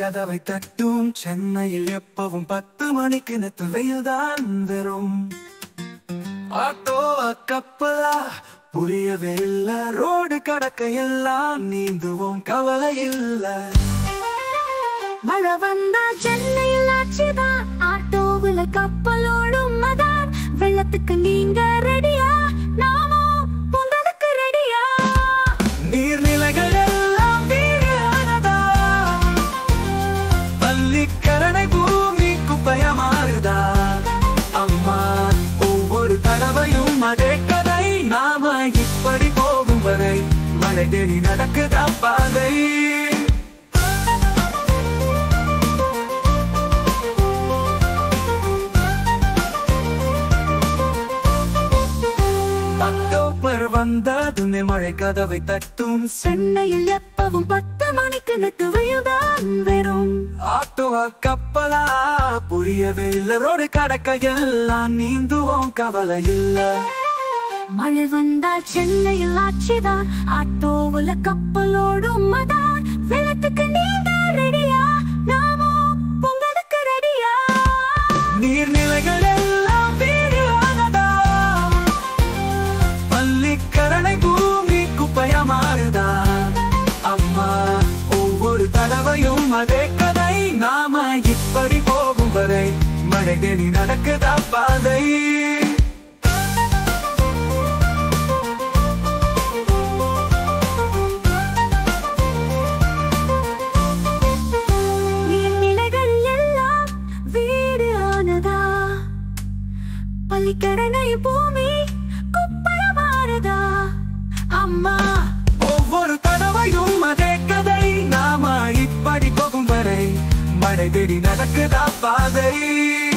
கதவை தட்டும் சென்னையில் எப்பவும் பத்து மணிக்கு நெத்து வெயில்தான் வரும் ஆட்டோ கப்பலா புரியவே இல்ல ரோடு கடக்க எல்லாம் நீந்துவோம் கவலை இல்ல மழை வந்தா சென்னையில் ஆச்சுதான் ஆட்டோவுல கப்பலோடும் மதான் வெள்ளத்துக்கு நீங்க ரெடியா நாமும் பொங்கலுக்கு ரெடியா நீர்நிலைகள் எல்லாம் வீணானதா பள்ளிக்கரணை பூமி குப்பையமாறுதா அம்மா ஒவ்வொரு தடவையும் அதே கதை நாம இப்படி போகும் வரை மழை தேடி நடக்குதா பாதை அக்டோபர் வந்ததுமே மழை கதவை தட்டும் சென்னையில் எப்பவும் பத்து மணிக்கு நெட்டு வெயில்தான் வரும் ஆட்டோவா கப்பலா புரியவே இல்ல ரோடு கடக்க எல்லாம் நீந்துவோம் கவலை இல்ல மழை வந்தா சென்னையில் ஆச்சுதான் ஆட்டோவுல கப்பலோடும் மதான் வெள்ளத்துக்கு நீங்க ரெடியா நாமும் பொங்கலுக்கு ரெடியா நீர்நிலைகள் எல்லாம் வீணானதா பள்ளிக்கரணை பூமி குப்பையா மாறுதா அம்மா ஒவ்வொரு தடவையும் அதே கதை நாம இப்படி போகும் வரை மழை தேடி நடக்குதா பாதை நீர்நிலைகள் எல்லாம் வீடு ஆனதா பள்ளிக்கரணை பூமி குப்பையமானதா அம்மா ஒவ்வொரு தடவையும் அதே கதை நாம இப்படி போகும் வரை மழை தேடி நடக்குதா பாதை